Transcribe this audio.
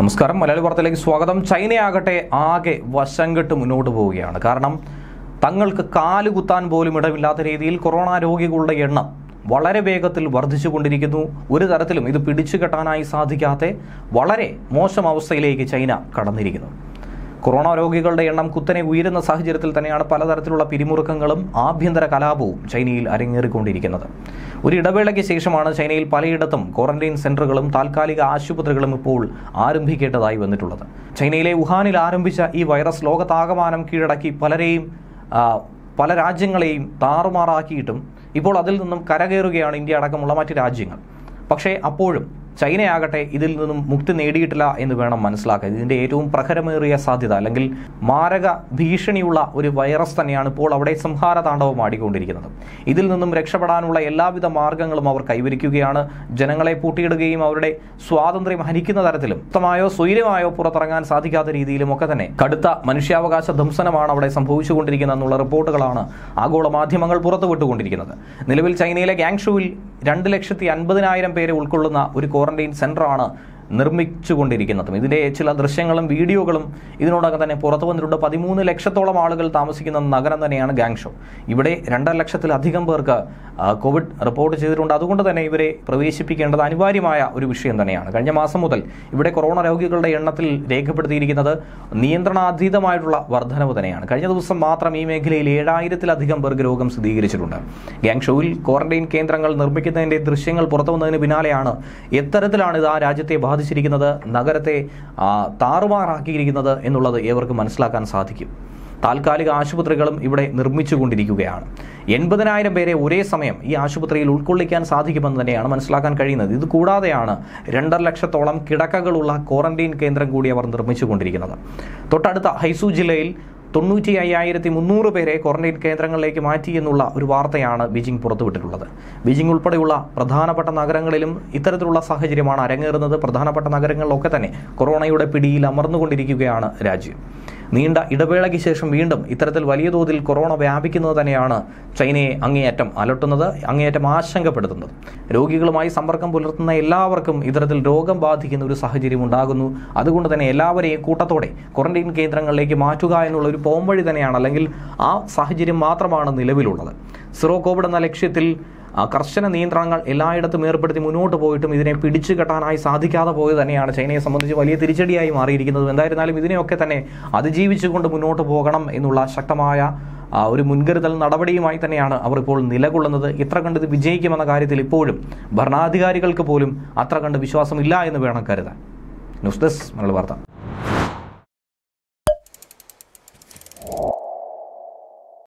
നമസ്കാരം മലയാളി വാർത്തയിലേക്ക് സ്വാഗതം ചൈനയാകട്ടെ ആകെ വശം കെട്ട് മുന്നോട്ട് പോവുകയാണ് കാരണം തങ്ങൾക്ക് കാലുകുത്താൻ പോലും ഇടമില്ലാത്ത രീതിയിൽ കൊറോണ രോഗികളുടെ എണ്ണം വളരെ വേഗത്തിൽ വർദ്ധിച്ചുകൊണ്ടിരിക്കുന്നു ഒരു തരത്തിലും ഇത് പിടിച്ചു കെട്ടാനായി സാധിക്കാത്ത വളരെ മോശം അവസ്ഥയിലേക്ക് ചൈന കടന്നിരിക്കുന്നു കൊറോണ രോഗികളുടെ എണ്ണം കുത്തനെ ഉയരുന്ന സാഹചര്യത്തിൽ തന്നെയാണ് പലതരത്തിലുള്ള പിരിമുറുക്കങ്ങളും ആഭ്യന്തര കലാപവും ചൈനയിൽ അരങ്ങേറിക്കൊണ്ടിരിക്കുന്നത് ഒരു ഇടവേളയ്ക്ക് ശേഷമാണ് ചൈനയിൽ പലയിടത്തും ക്വാറന്റൈൻ സെന്ററുകളും താൽക്കാലിക ആശുപത്രികളും ഇപ്പോൾ ആരംഭിക്കേണ്ടതായി വന്നിട്ടുള്ളത് ചൈനയിലെ വുഹാനിൽ ആരംഭിച്ച ഈ വൈറസ് ലോകത്താകമാനം കീഴടക്കി പലരെയും ആ, പല രാജ്യങ്ങളെയും താറുമാറാക്കിയിട്ടും ഇപ്പോൾ അതിൽ നിന്നും കരകയറുകയാണ് ഇന്ത്യ അടക്കമുള്ള മറ്റ് രാജ്യങ്ങൾ പക്ഷേ അപ്പോഴും ചൈനയാകട്ടെ ഇതിൽ നിന്നും മുക്തി നേടിയിട്ടില്ല എന്ന് വേണം മനസ്സിലാക്കാൻ ഇതിന്റെ ഏറ്റവും പ്രഹരമേറിയ സാധ്യത അല്ലെങ്കിൽ മാരക ഭീഷണിയുള്ള ഒരു വൈറസ് തന്നെയാണ് ഇപ്പോൾ അവിടെ സംഹാര താണ്ഡവം ആടിക്കൊണ്ടിരിക്കുന്നത് ഇതിൽ നിന്നും രക്ഷപ്പെടാനുള്ള എല്ലാവിധ മാർഗങ്ങളും അവർ കൈവരിക്കുകയാണ് ജനങ്ങളെ പൂട്ടിയിടുകയും അവരുടെ സ്വാതന്ത്ര്യം ഹനിക്കുന്ന തരത്തിലും വ്യക്തമായോ സ്വൈര്യമായോ പുറത്തിറങ്ങാൻ സാധിക്കാത്ത രീതിയിലും ഒക്കെ തന്നെ കടുത്ത മനുഷ്യാവകാശ ധ്വംസനമാണ് അവിടെ സംഭവിച്ചുകൊണ്ടിരിക്കുന്നത് എന്നുള്ള റിപ്പോർട്ടുകളാണ് ആഗോള മാധ്യമങ്ങൾ പുറത്തുവിട്ടുകൊണ്ടിരിക്കുന്നത് നിലവിൽ ചൈനയിലെ ഗാങ്ഷുവിൽ രണ്ട് ലക്ഷത്തി അൻപതിനായിരം പേരെ ഉൾക്കൊള്ളുന്ന ഒരു ക്വാറന്റൈൻ സെന്ററാണ് നിർമ്മിച്ചുകൊണ്ടിരിക്കുന്നതും ഇതിന്റെ ചില ദൃശ്യങ്ങളും വീഡിയോകളും ഇതിനോടകം തന്നെ പുറത്തു വന്നിട്ടുണ്ട് പതിമൂന്ന് ലക്ഷത്തോളം ആളുകൾ താമസിക്കുന്ന നഗരം തന്നെയാണ് ഗാങ്ഷോ ഇവിടെ രണ്ടര ലക്ഷത്തിലധികം പേർക്ക് ആ, കോവിഡ് റിപ്പോർട്ട് ചെയ്തിട്ടുണ്ട് അതുകൊണ്ട് തന്നെ ഇവരെ പ്രവേശിപ്പിക്കേണ്ടത് അനിവാര്യമായ ഒരു വിഷയം തന്നെയാണ് കഴിഞ്ഞ മാസം മുതൽ ഇവിടെ കൊറോണ രോഗികളുടെ എണ്ണത്തിൽ രേഖപ്പെടുത്തിയിരിക്കുന്നത് നിയന്ത്രണാതീതമായിട്ടുള്ള വർധനവ് തന്നെയാണ് കഴിഞ്ഞ ദിവസം മാത്രം ഈ മേഖലയിൽ ഏഴായിരത്തിലധികം പേർക്ക് രോഗം സ്ഥിരീകരിച്ചിട്ടുണ്ട് ഗാങ്ഷോയിൽ ക്വാറന്റൈൻ കേന്ദ്രങ്ങൾ നിർമ്മിക്കുന്നതിന്റെ ദൃശ്യങ്ങൾ പുറത്തു വന്നതിന് പിന്നാലെയാണ് എത്തരത്തിലാണ് ഇത് ആ രാജ്യത്തെ ബാധിച്ചിരിക്കുന്നത് നഗരത്തെ ആ, താറുമാറാക്കിയിരിക്കുന്നത് എന്നുള്ളത് ഏവർക്കും മനസ്സിലാക്കാൻ സാധിക്കും താൽക്കാലിക ആശുപത്രികളും ഇവിടെ നിർമ്മിച്ചുകൊണ്ടിരിക്കുകയാണ് എൺപതിനായിരം പേരെ ഒരേ സമയം ഈ ആശുപത്രിയിൽ ഉൾക്കൊള്ളിക്കാൻ സാധിക്കുമെന്ന് തന്നെയാണ് മനസ്സിലാക്കാൻ കഴിയുന്നത് ഇത് കൂടാതെയാണ് രണ്ടര ലക്ഷത്തോളം കിടക്കകളുള്ള ക്വാറന്റൈൻ കേന്ദ്രം കൂടി അവർ നിർമ്മിച്ചുകൊണ്ടിരിക്കുന്നത് തൊട്ടടുത്ത ഹൈസു ജില്ലയിൽ തൊണ്ണൂറ്റി അയ്യായിരത്തി മുന്നൂറ് പേരെ ക്വാറന്റൈൻ കേന്ദ്രങ്ങളിലേക്ക് മാറ്റി എന്നുള്ള ഒരു വാർത്തയാണ് ബീജിംഗ് പുറത്തുവിട്ടിട്ടുള്ളത് ബീജിംഗ് ഉൾപ്പെടെയുള്ള പ്രധാനപ്പെട്ട നഗരങ്ങളിലും ഇത്തരത്തിലുള്ള സാഹചര്യമാണ് അരങ്ങേറുന്നത് പ്രധാനപ്പെട്ട നഗരങ്ങളിലൊക്കെ തന്നെ കൊറോണയുടെ പിടിയിൽ അമർന്നുകൊണ്ടിരിക്കുകയാണ് രാജ്യം നീണ്ട ഇടവേളയ്ക്ക് ശേഷം വീണ്ടും ഇത്തരത്തിൽ വലിയ തോതിൽ കൊറോണ വ്യാപിക്കുന്നത് തന്നെയാണ് ചൈനയെ അങ്ങേയറ്റം അലട്ടുന്നത് അങ്ങേയറ്റം ആശങ്കപ്പെടുത്തുന്നത് രോഗികളുമായി സമ്പർക്കം പുലർത്തുന്ന എല്ലാവർക്കും ഇത്തരത്തിൽ രോഗം ബാധിക്കുന്ന ഒരു സാഹചര്യം ഉണ്ടാകുന്നു അതുകൊണ്ട് തന്നെ എല്ലാവരെയും കൂട്ടത്തോടെ ക്വാറന്റൈൻ കേന്ദ്രങ്ങളിലേക്ക് മാറ്റുക എന്നുള്ള ഒരു പോംവഴി തന്നെയാണ് അല്ലെങ്കിൽ ആ സാഹചര്യം മാത്രമാണ് നിലവിലുള്ളത് സിറോ കോവിഡ് എന്ന ലക്ഷ്യത്തിൽ ആ കർശന നിയന്ത്രണങ്ങൾ എല്ലായിടത്തും ഏർപ്പെടുത്തി മുന്നോട്ട് പോയിട്ടും ഇതിനെ പിടിച്ചു കെട്ടാനായി സാധിക്കാതെ പോയത് തന്നെയാണ് ചൈനയെ സംബന്ധിച്ച് വലിയ തിരിച്ചടിയായി മാറിയിരിക്കുന്നത് എന്തായിരുന്നാലും ഇതിനെയൊക്കെ തന്നെ അതിജീവിച്ചുകൊണ്ട് മുന്നോട്ട് പോകണം എന്നുള്ള ശക്തമായ ആ, ഒരു മുൻകരുതൽ നടപടിയുമായി തന്നെയാണ് അവർ ഇപ്പോൾ നിലകൊള്ളുന്നത് ഇത്ര കണ്ട് ഇത് വിജയിക്കുമെന്ന കാര്യത്തിൽ ഇപ്പോഴും ഭരണാധികാരികൾക്ക് പോലും അത്ര കണ്ട് വിശ്വാസമില്ല എന്ന് വേണം കരുതാൻ ന്യൂസ് ഡെസ്ക് മലയാള വാർത്ത